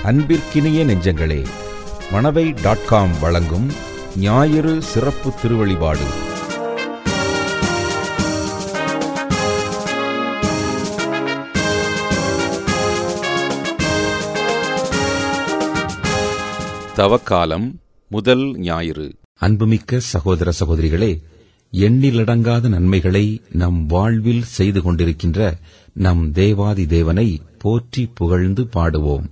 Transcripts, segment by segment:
அன்பிற்கினிய நெஞ்சங்களே Manavai dot com வழங்கும் ஞாயிறு சிறப்பு திருவழிபாடு தவக்காலம் முதல் ஞாயிறு அன்புமிக்க சகோதர சகோதரிகளே எண்ணிலடங்காத நன்மைகளை நம் வாழ்வில் செய்து கொண்டிருக்கின்ற நம் தேவாதி தேவனை போற்றி புகழ்ந்து பாடுவோம்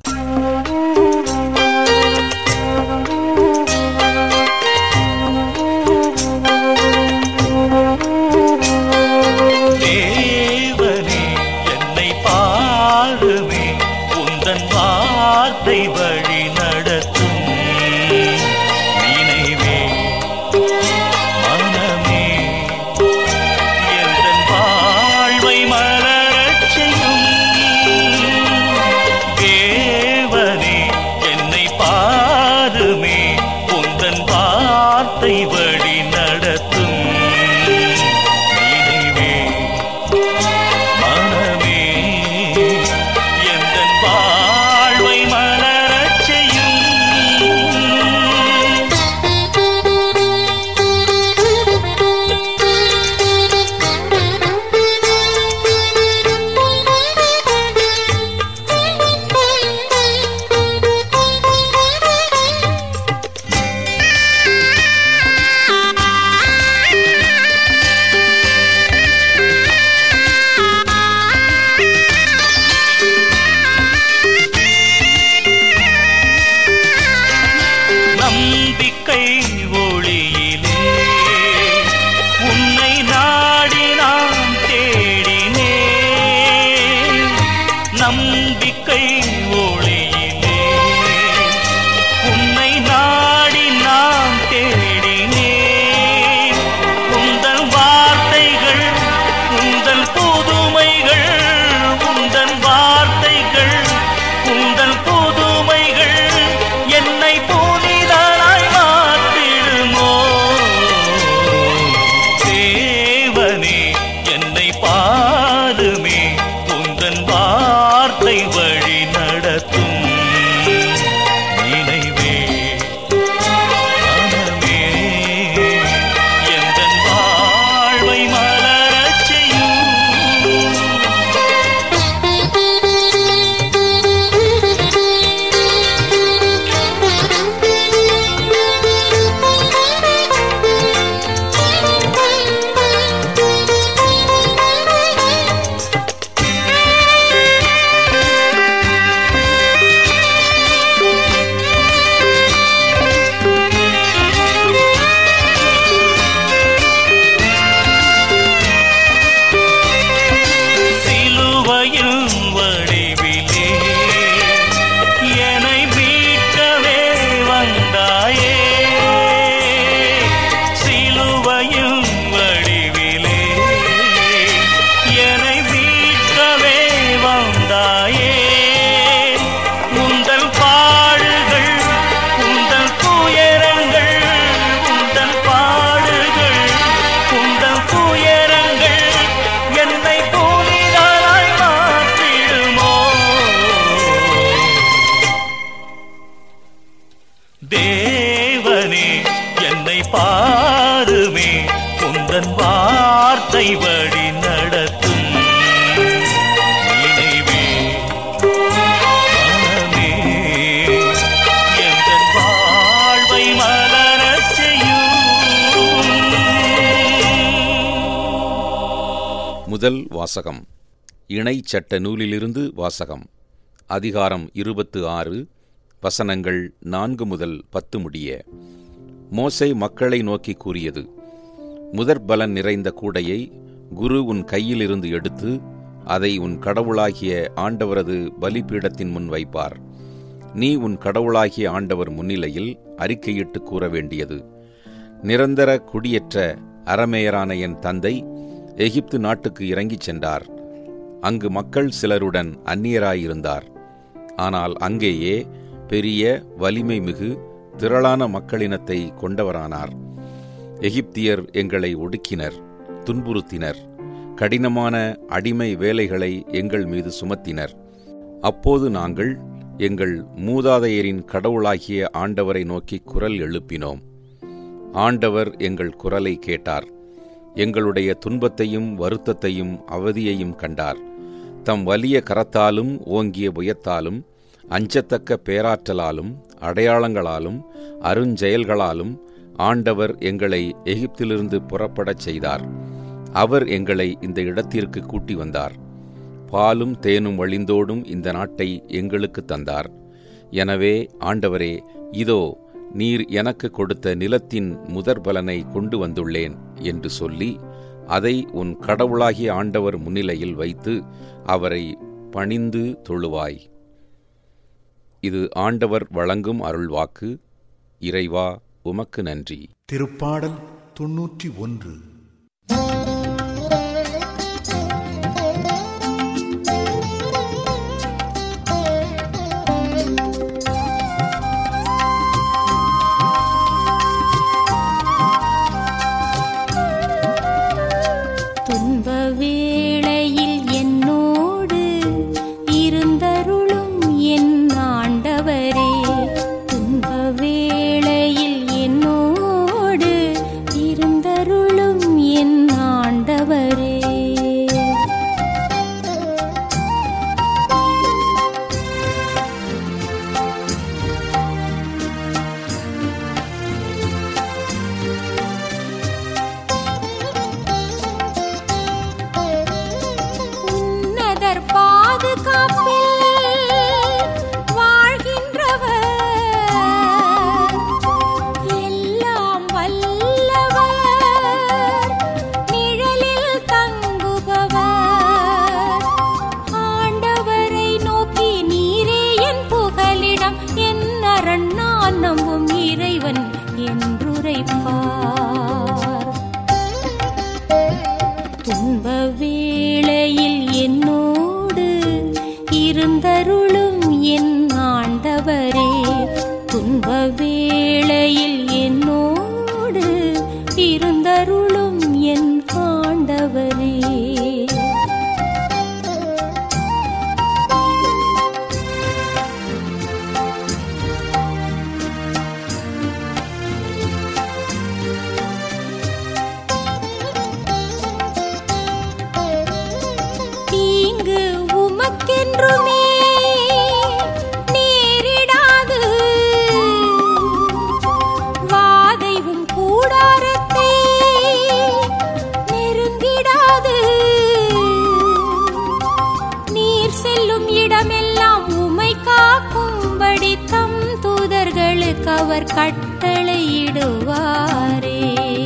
தேவனே என்னை பாடுமே உந்தன் வார்த்தை வழி நடத்தும் நினைவே மனமே எந்தன் வாழ்வை மலரச் செய்யும் தேவனே என்னை பாடுமே உந்தன் வார்த்தை வழி நடத்தும் நினைவே மனமே எந்தன் வாழ்வை மலரச் செய்யும் நம்பிக்கை ஒளியிலே உன்னை நாடி நான் தேடினே நம்பிக்கை ஒளியிலே உன்னை நாடி நான் தேடினே உந்தன் வார்த்தைகள் உந்தன் புதுமைகள் உந்தன் வார்த்தைகள் உந்தன் புதுமைகள் என்னை புனிதனாய் மாற்றிடுமோ தேவனே என்னை பாருமே உந்தன் வார்த்தை வழி நடத்தும் நினைவே மனமே எந்தன் வாழ்வை மலரச் செய்யும் சிலுவையின் வடிவிலே என்னை மீட்கவே வந்தாயே சிலுவையின் வடிவிலே என்னை மீட்கவே வந்தாயே உந்தன் பாடுகள் உந்தன் துயரங்கள் உந்தன் பாடுகள் உந்தன் துயரங்கள் என்னை புனிதராய் மாற்றிடுமோ தேவனே என்னை பாருமே உந்தன் வார்த்தை வழி நடத்தும் நினைவே மனமே எந்தன் வாழ்வை மலரச் செய்யும் முதல் வாசகம் இணை சட்ட நூலிலிருந்து வாசகம் அதிகாரம் இருபத்து ஆறு வசனங்கள் நான்கு முதல் பத்து முடிய மோசே மக்களை நோக்கி கூறியது முதற் பலன் நிறைந்த கூடையை குரு உன் கையிலிருந்து எடுத்து அதை உன் கடவுளாகிய ஆண்டவரது பலிபீடத்தின் முன் வைப்பார் நீ உன் கடவுளாகிய ஆண்டவர் முன்னிலையில் அறிக்கையிட்டு கூற வேண்டியது நிரந்தர குடியேற்ற அரமேயரான என் தந்தை எகிப்து நாட்டுக்கு இறங்கிச் சென்றார் அங்கு மக்கள் சிலருடன் அந்நியராயிருந்தார் ஆனால் அங்கேயே பெரிய வலிமை மிகு திரளான மக்களினத்தை கொண்டவரானார் எகிப்தியர் எங்களை ஒடுக்கினர் துன்புறுத்தினர் கடினமான அடிமை வேலைகளை எங்கள் மீது சுமத்தினர் அப்போது நாங்கள் எங்கள் மூதாதையரின் கடவுளாகிய ஆண்டவரை நோக்கி குரல் எழுப்பினோம் ஆண்டவர் எங்கள் குரலை கேட்டார் எங்களுடைய துன்பத்தையும் வருத்தத்தையும் அவதியையும் கண்டார் தம் வலிய கரத்தாலும் ஓங்கிய புயத்தாலும் அஞ்சத்தக்க பேராற்றலாலும் அடையாளங்களாலும் அருஞ்செயல்களாலும் ஆண்டவர் எங்களை எகிப்திலிருந்து புறப்படச் செய்தார் அவர் எங்களை இந்த இடத்திற்கு கூட்டி வந்தார் பாலும் தேனும் வழிந்தோடும் இந்த நாட்டை எங்களுக்கு தந்தார் எனவே ஆண்டவரே இதோ நீர் எனக்கு கொடுத்த நிலத்தின் முதற் பலனை கொண்டு வந்துள்ளேன் என்று சொல்லி அதை உன் கடவுளாகிய ஆண்டவர் முன்னிலையில் வைத்து அவரை பணிந்து தொழுவாய் இது ஆண்டவர் வழங்கும் அருள்வாக்கு இறைவா உமக்கு நன்றி திருப்பாடல் தொன்னூற்றி ஒன்று துன்ப வேளையில் என்னோடு இருந்தருளும் என் ஆண்டவரே துன்ப வேளையில் என்னோடு இருந்தருளும் என் ஆண்டவரே உன்னதர் பாதுகாப்பில் வாழ்கின்றவர் எல்லாம் வல்லவர் நிழலில் தங்குபவர் ஆண்டவரை நோக்கி நீரே என் புகலிடம் என் அரண் நான் நம்பும் இறைவன் என்றுரைப்பார் துன்ப வேளையில் என்னோடு இருந்தருளும் என் ஆண்டவரே துன்ப வேளையில் என்னோடு இருந்தருளும் என் ஆண்டவரே தீங்கு உமக்கென்றுமே நேரிடாது வாதைவும் கூடாரத்தை நெருங்கிடாது நீர் செல்லும் இடமெல்லாம் உமை காக்கும்படி தம் தூதர்களுக்கு அவர் கட்டளையிடுவாரே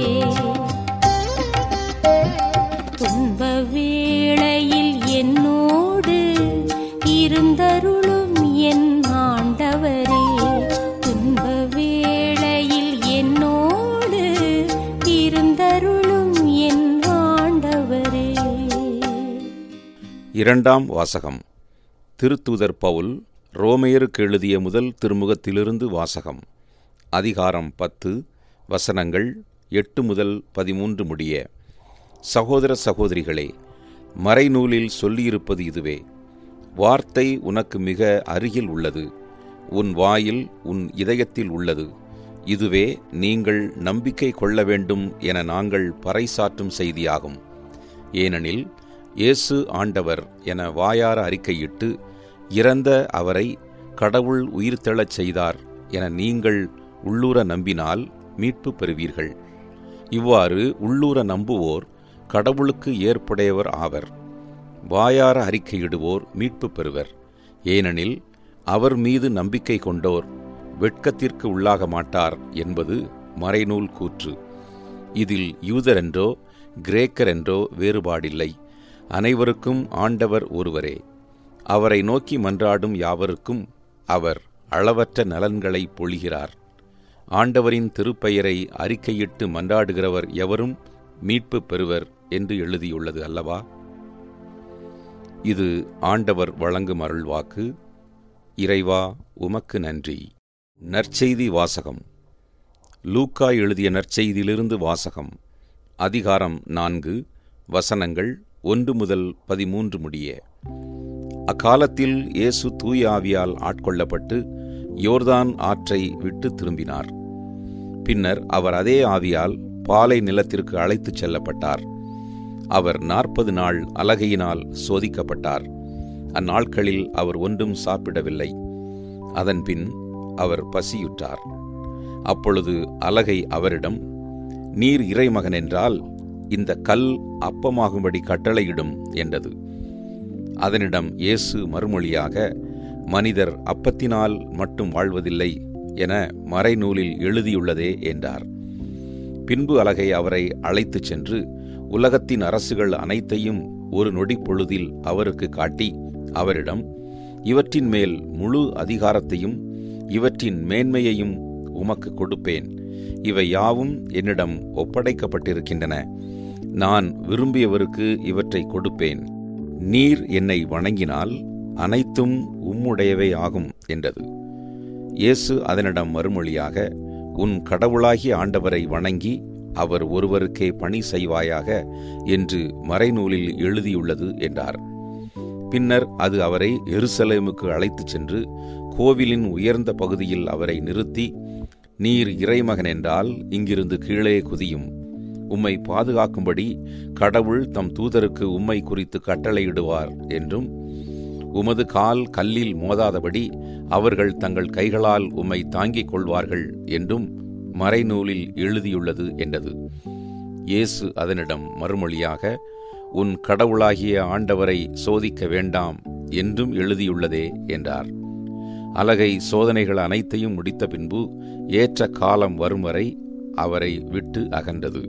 துன்ப வேளையில் என்னோடு இருந்தருளும் என் ஆண்டவரே துன்ப வேளையில் என்னோடு இருந்தருளும் என் ஆண்டவரே இரண்டாம் வாசகம் திருத்தூதர் பவுல் ரோமையருக்கு எழுதிய முதல் திருமுகத்திலிருந்து வாசகம் அதிகாரம் பத்து வசனங்கள் எட்டு முதல் பதிமூன்று முடிய சகோதர சகோதரிகளே மறைநூலில் சொல்லியிருப்பது இதுவே வார்த்தை உனக்கு மிக அருகில் உள்ளது உன் வாயில் உன் இதயத்தில் உள்ளது இதுவே நீங்கள் நம்பிக்கை கொள்ள வேண்டும் என நாங்கள் பறைசாற்றும் செய்தியாகும் ஏனெனில் இயேசு ஆண்டவர் என வாயார அறிக்கையிட்டு இறந்த அவரை கடவுள் உயிர்த்தெழச் செய்தார் என நீங்கள் உள்ளூர நம்பினால் மீட்பு பெறுவீர்கள் இவ்வாறு உள்ளூர நம்புவோர் கடவுளுக்கு ஏற்புடையவர் ஆவர் வாயார அறிக்கையிடுவோர் மீட்பு பெறுவர் ஏனெனில் அவர் மீது நம்பிக்கை கொண்டோர் வெட்கத்திற்கு உள்ளாக மாட்டார் என்பது மறைநூல் கூற்று இதில் யூதரென்றோ கிரேக்கரென்றோ வேறுபாடில்லை அனைவருக்கும் ஆண்டவர் ஒருவரே அவரை நோக்கி மன்றாடும் யாவருக்கும் அவர் அளவற்ற நலன்களை பொழிகிறார் ஆண்டவரின் திருப்பெயரை அறிக்கையிட்டு மன்றாடுகிறவர் எவரும் மீட்பு பெறுவர் என்று எழுதியுள்ளது அல்லவா இது ஆண்டவர் வழங்கும் அருள்வாக்கு இறைவா உமக்கு நன்றி நற்செய்தி வாசகம் லூக்கா எழுதிய நற்செய்தியிலிருந்து வாசகம் அதிகாரம் நான்கு வசனங்கள் ஒன்று முதல் பதிமூன்று முடிய அக்காலத்தில் இயேசு தூய ஆவியால் ஆட்கொள்ளப்பட்டு யோர்தான் ஆற்றை விட்டு திரும்பினார் பின்னர் அவர் அதே ஆவியால் பாலை நிலத்திற்கு அழைத்துச் செல்லப்பட்டார் அவர் நாற்பது நாள் அலகையினால் சோதிக்கப்பட்டார் அந்நாட்களில் அவர் ஒன்றும் சாப்பிடவில்லை அதன்பின் அவர் பசியுற்றார் அப்பொழுது அலகை அவரிடம் நீர் இறைமகன் என்றால் இந்த கல் அப்பமாகும்படி கட்டளையிடும் என்றது அதனிடம் இயேசு மறுமொழியாக மனிதர் அப்பத்தினால் மட்டும் வாழ்வதில்லை என மறைநூலில் எழுதியுள்ளதே என்றார் பின்பு அலகை அவரை அழைத்துச் சென்று உலகத்தின் அரசுகள் அனைத்தையும் ஒரு நொடி பொழுதில் அவருக்கு காட்டி அவரிடம் இவற்றின் மேல் முழு அதிகாரத்தையும் இவற்றின் மேன்மையையும் உமக்கு கொடுப்பேன் இவை யாவும் என்னிடம் ஒப்படைக்கப்பட்டிருக்கின்றன நான் விரும்பியவருக்கு இவற்றை கொடுப்பேன் நீர் என்னை வணங்கினால் அனைத்தும் உம்முடையவை ஆகும் என்றது இயேசு அதனிடம் மறுமொழியாக உன் கடவுளாகிய ஆண்டவரை வணங்கி அவர் ஒருவருக்கே பணி செய்வாயாக என்று மறைநூலில் எழுதியுள்ளது என்றார் பின்னர் அது அவரை எருசலேமுக்கு அழைத்துச் சென்று கோவிலின் உயர்ந்த பகுதியில் அவரை நிறுத்தி நீர் இறைமகன் என்றால் இங்கிருந்து கீழே குதியும் உம்மை பாதுகாக்கும்படி கடவுள் தம் தூதருக்கு உம்மை குறித்து கட்டளையிடுவார் என்றும் உமது கால் கல்லில் மோதாதபடி அவர்கள் தங்கள் கைகளால் உம்மை தாங்கிக் கொள்வார்கள் என்றும் மறைநூலில் எழுதியுள்ளது என்றது இயேசு அதனிடம் மறுமொழியாக உன் கடவுளாகிய ஆண்டவரை சோதிக்க வேண்டாம் என்றும் எழுதியுள்ளதே என்றார் அலகை சோதனைகள் அனைத்தையும் முடித்த பின்பு ஏற்ற காலம் வரும் வரை அவரை விட்டு அகன்றது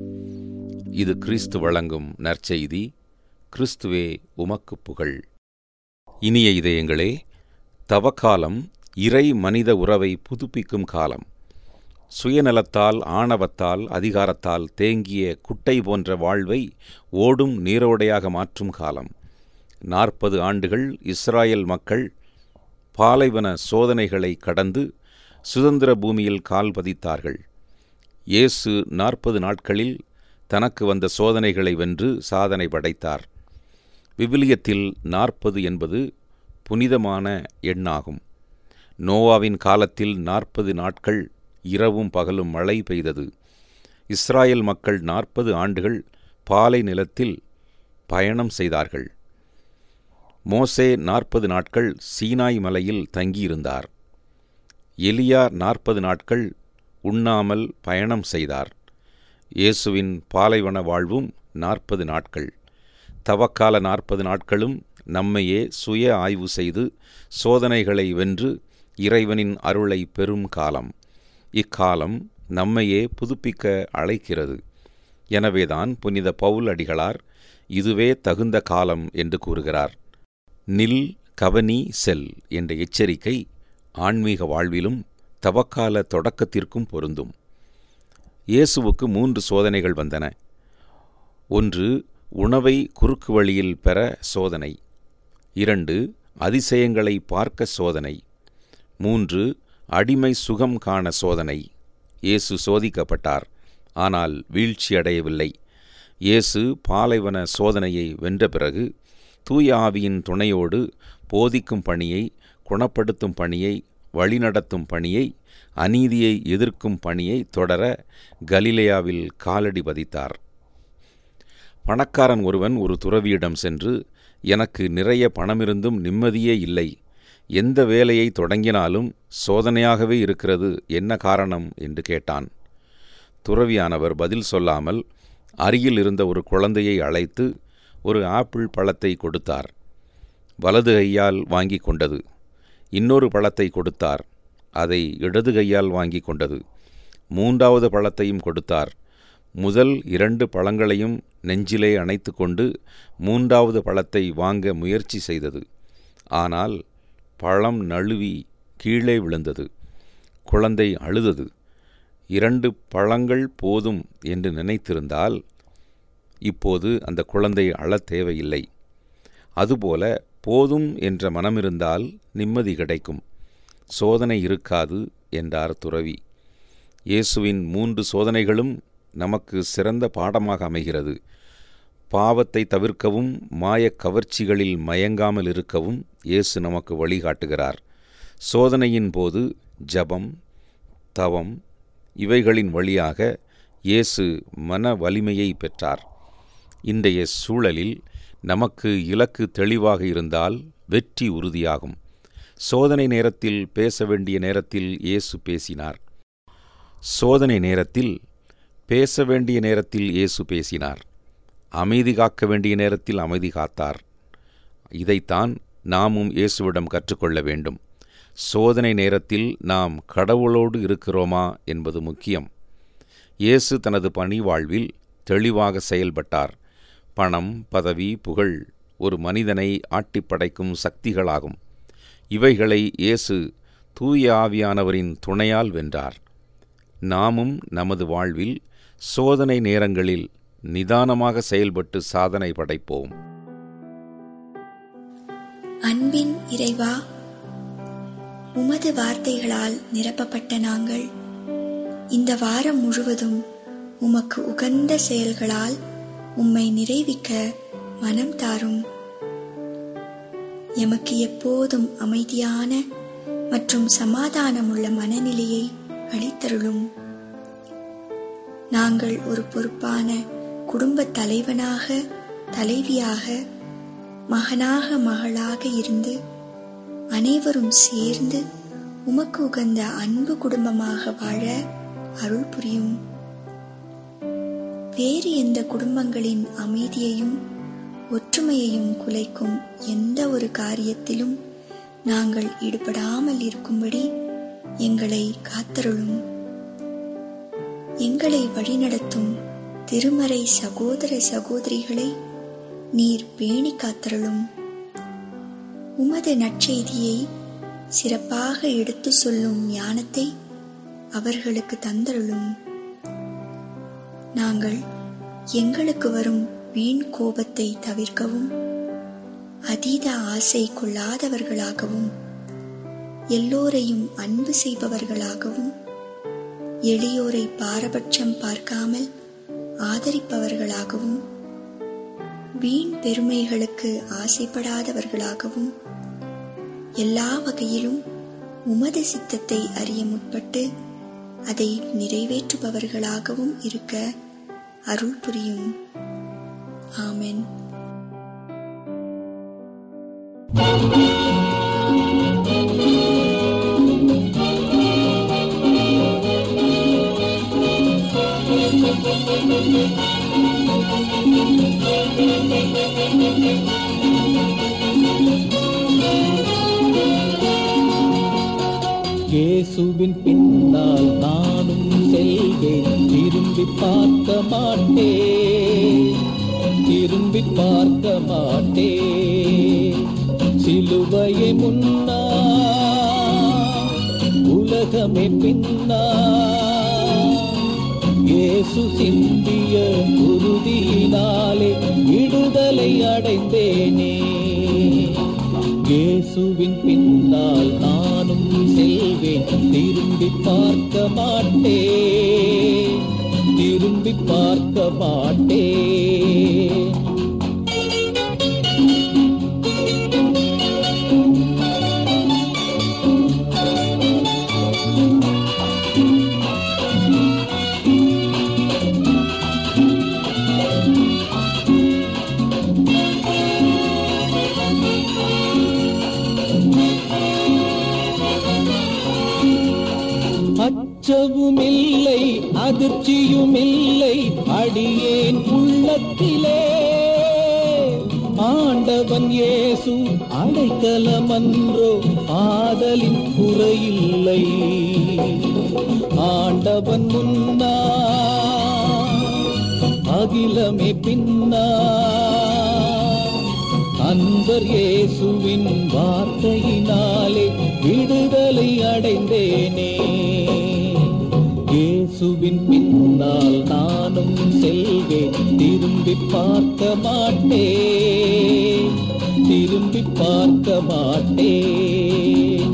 இது கிறிஸ்து வழங்கும் நற்செய்தி கிறிஸ்துவே உமக்கு புகழ் இனிய இதயங்களே தவக்காலம் இறை மனித உறவை புதுப்பிக்கும் காலம் சுயநலத்தால் ஆணவத்தால் அதிகாரத்தால் தேங்கிய குட்டை போன்ற வாழ்வை ஓடும் நீரோடையாக மாற்றும் காலம் நாற்பது ஆண்டுகள் இஸ்ராயல் மக்கள் பாலைவன சோதனைகளை கடந்து சுதந்திர பூமியில் கால் பதித்தார்கள் இயேசு நாற்பது நாட்களில் தனக்கு வந்த சோதனைகளை வென்று சாதனை படைத்தார் விவிலியத்தில் நாற்பது என்பது புனிதமான எண்ணாகும் நோவாவின் காலத்தில் நாற்பது நாட்கள் இரவும் பகலும் மழை பெய்தது இஸ்ராயல் மக்கள் நாற்பது ஆண்டுகள் பாலை நிலத்தில் பயணம் செய்தார்கள் மோசே நாற்பது நாட்கள் சீனாய் மலையில் தங்கியிருந்தார் எலியா நாற்பது நாட்கள் உண்ணாமல் பயணம் செய்தார் இயேசுவின் பாலைவன வாழ்வும் நாற்பது நாட்கள் தவக்கால நாற்பது நாட்களும் நம்மையே சுய ஆய்வு செய்து சோதனைகளை வென்று இறைவனின் அருளை பெறும் காலம் இக்காலம் நம்மையே புதுப்பிக்க அழைக்கிறது எனவேதான் புனித பவுல் அடிகளார் இதுவே தகுந்த காலம் என்று கூறுகிறார் நில் கவனி செல் என்ற எச்சரிக்கை ஆன்மீக வாழ்விலும் தவக்கால தொடக்கத்திற்கும் பொருந்தும் இயேசுவுக்கு மூன்று சோதனைகள் வந்தன ஒன்று உணவை குறுக்கு வழியில் பெற சோதனை இரண்டு அதிசயங்களை பார்க்க சோதனை மூன்று அடிமை சுகம் காண சோதனை இயேசு சோதிக்கப்பட்டார் ஆனால் வீழ்ச்சியடையவில்லை இயேசு பாலைவன சோதனையை வென்ற பிறகு தூய ஆவியின் துணையோடு போதிக்கும் பணியை குணப்படுத்தும் பணியை வழிநடத்தும் பணியை அநீதியை எதிர்க்கும் பணியை தொடர கலிலேயாவில் காலடி பதித்தார் பணக்காரன் ஒருவன் ஒரு துறவியிடம் சென்று எனக்கு நிறைய பணமிருந்தும் நிம்மதியே இல்லை எந்த வேலையை தொடங்கினாலும் சோதனையாகவே இருக்கிறது என்ன காரணம் என்று கேட்டான் துறவியானவர் பதில் சொல்லாமல் அருகில் இருந்த ஒரு குழந்தையை அழைத்து ஒரு ஆப்பிள் பழத்தை கொடுத்தார் வலது கையால் வாங்கி கொண்டது இன்னொரு பழத்தை கொடுத்தார் அதை இடது கையால் வாங்கி கொண்டது மூன்றாவது பழத்தையும் கொடுத்தார் முதல் இரண்டு பழங்களையும் நெஞ்சிலே அணைத்து கொண்டு மூன்றாவது பழத்தை வாங்க முயற்சி செய்தது ஆனால் பழம் நழுவி கீழே விழுந்தது குழந்தை அழுதது இரண்டு பழங்கள் போதும் என்று நினைத்திருந்தால் இப்போது அந்த குழந்தை அழத் தேவையில்லை அதுபோல போதும் என்ற மனமிருந்தால் நிம்மதி கிடைக்கும் சோதனை இருக்காது என்றார் துறவி இயேசுவின் மூன்று சோதனைகளும் நமக்கு சிறந்த பாடமாக அமைகிறது பாவத்தை தவிர்க்கவும் மாயக் கவர்ச்சிகளில் மயங்காமல் இருக்கவும் இயேசு நமக்கு வழிகாட்டுகிறார் சோதனையின் போது ஜபம் தவம் இவைகளின் வழியாக இயேசு மன வலிமையை பெற்றார் இன்றைய சூழலில் நமக்கு இலக்கு தெளிவாக இருந்தால் வெற்றி உறுதியாகும் சோதனை நேரத்தில் பேச வேண்டிய நேரத்தில் இயேசு பேசினார் சோதனை நேரத்தில் பேச வேண்டிய நேரத்தில் இயேசு பேசினார் அமைதி காக்க வேண்டிய நேரத்தில் அமைதி காத்தார் இதைத்தான் நாமும் இயேசுவிடம் கற்றுக்கொள்ள வேண்டும் சோதனை நேரத்தில் நாம் கடவுளோடு இருக்கிறோமா என்பது முக்கியம் இயேசு தனது பணி வாழ்வில் தெளிவாக செயல்பட்டார் பணம் பதவி புகழ் ஒரு மனிதனை ஆட்டிப்படைக்கும் சக்திகளாகும் இவைகளை இயேசு தூய ஆவியானவரின் துணையால் வென்றார் நாமும் நமது வாழ்வில் சோதனை நேரங்களில் நிதானமாக செயல்பட்டு சாதனை படைப்போம் அன்பின் இறைவா உமது வார்த்தைகளால் நிரப்பப்பட்ட நாங்கள் இந்த வாரம் முழுவதும் உமக்கு உகந்த செயல்களால் உம்மை நிறைவிக்க மனம் தாரும் எமக்கு எப்போதும் அமைதியான மற்றும் சமாதானமுள்ள மனநிலையை அளித்தருளும் நாங்கள் ஒரு பொறுப்பான குடும்ப தலைவனாக தலைவியாக மகனாக மகளாக இருந்து அனைவரும் சேர்ந்து உமக்கு உகந்த அன்பு குடும்பமாக வாழ அருள் புரியும் வேறு எந்த குடும்பங்களின் அமைதியையும் ஒற்றுமையையும் குலைக்கும் எந்த ஒரு காரியத்திலும் நாங்கள் ஈடுபடாமல் இருக்கும்படி எங்களை காத்தருளும் எங்களை வழிநடத்தும் திருமறை சகோதர சகோதரிகளை நீர் பேணி காத்தருளும் உமது நற்செய்தியை சிறப்பாக எடுத்து சொல்லும் ஞானத்தை அவர்களுக்கு தந்தருளும் நாங்கள் எங்களுக்கு வரும் வீண் கோபத்தை தவிர்க்கவும் அதீத ஆசை கொள்ளாதவர்களாகவும் எல்லோரையும் அன்பு செய்பவர்களாகவும் எளியோரை பாரபட்சம் பார்க்காமல் ஆதரிப்பவர்களாகவும் வீண் பெருமைகளுக்கு ஆசைப்படாதவர்களாகவும் எல்லா வகையிலும் உமது சித்தத்தை அறிய முற்பட்டு அதை நிறைவேற்றுபவர்களாகவும் இருக்க அருள் புரியும் ஆமென் இயேசுவின் பின்னால் நானும் செல்வேன் திரும்பி பார்க்க மாட்டேன் திரும்பி பார்க்க மாட்டேன் சிலுவையை முன்னா உலகமே பின்னா இயேசு சிந்திய உறுதியினாலே விடுதலை அடைந்தேனே இயேசுவின் பின்னால் நானும் செல்வேன் திரும்பி பார்க்க மாட்டேன் திரும்பி பார்க்க மாட்டேன் அச்சமும் இல்லை அதிர்ச்சியும் இல்லை அடியேன் உள்ளத்திலே ஆண்டவன் இயேசு அடைக்கலமன்றோ ஆதலின் குறையில்லை ஆண்டவன் முன்னா அகிலமே பின்னா அன்பர் இயேசுவின் வார்த்தையினாலே விடுதலை அடைந்தேனே இயேசுவின் பின்னால் நானும் செல்வேன் திரும்பி பார்க்க மாட்டேன் திரும்பி பார்க்க மாட்டேன்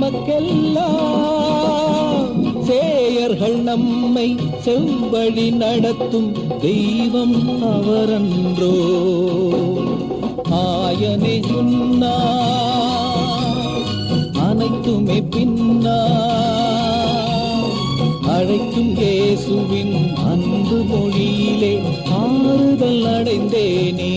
நமக்கெல்லாம் சேயர்கள் நம்மை செவ்வழி நடத்தும் தெய்வம் அவரன்றோ ஆயனே முன்னா அனைத்துமே பின்னா அழைக்கும் இயேசுவின் அன்பு மொழியிலே ஆறுதல் அடைந்தேனே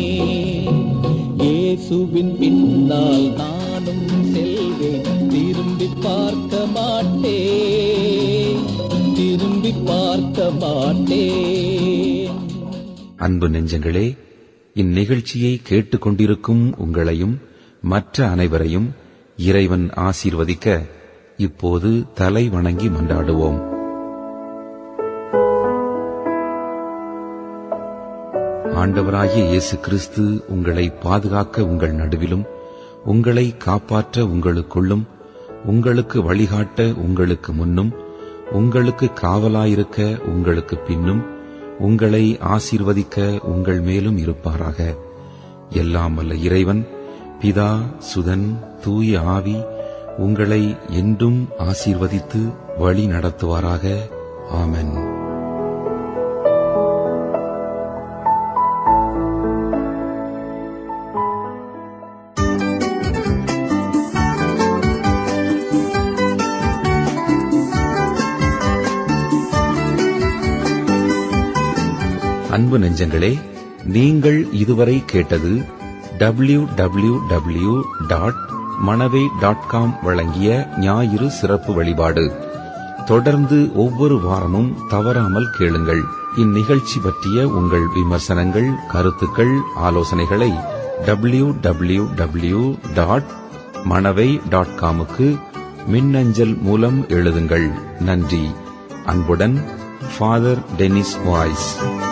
இயேசுவின் பின்னால் நானும் செல்வேன் திரும்பி பார்க்க மாட்டேன் திரும்பி பார்க்க மாட்டேன் அன்பு நெஞ்சங்களே இந்நிகழ்ச்சியை கேட்டுக்கொண்டிருக்கும் உங்களையும் மற்ற அனைவரையும் இறைவன் ஆசீர்வதிக்க இப்போது தலை வணங்கி மன்றாடுவோம் ஆண்டவராகிய இயேசு கிறிஸ்து உங்களை பாதுகாக்க உங்கள் நடுவிலும் உங்களை காப்பாற்ற உங்களுக்குள்ளும் உங்களுக்கு வழிகாட்ட உங்களுக்கு முன்னும் உங்களுக்கு காவலாயிருக்க உங்களுக்கு பின்னும் உங்களை ஆசீர்வதிக்க உங்கள் மேலும் இருப்பாராக எல்லாம் வல்ல இறைவன் பிதா சுதன் தூய ஆவி உங்களை என்றும் ஆசீர்வதித்து வழி நடத்துவாராக ஆமென் அன்பு நெஞ்சங்களே நீங்கள் இதுவரை கேட்டது W W W dot Manavai dot com வழங்கிய ஞாயிறு சிறப்பு வழிபாடு தொடர்ந்து ஒவ்வொரு வாரமும் தவறாமல் கேளுங்கள் இந்நிகழ்ச்சி பற்றிய உங்கள் விமர்சனங்கள் கருத்துக்கள் ஆலோசனைகளை W W W dot Manavai dot காமுக்கு மின்னஞ்சல் மூலம் எழுதுங்கள் நன்றி அன்புடன் ஃபாதர் டெனிஸ் வாய்ஸ்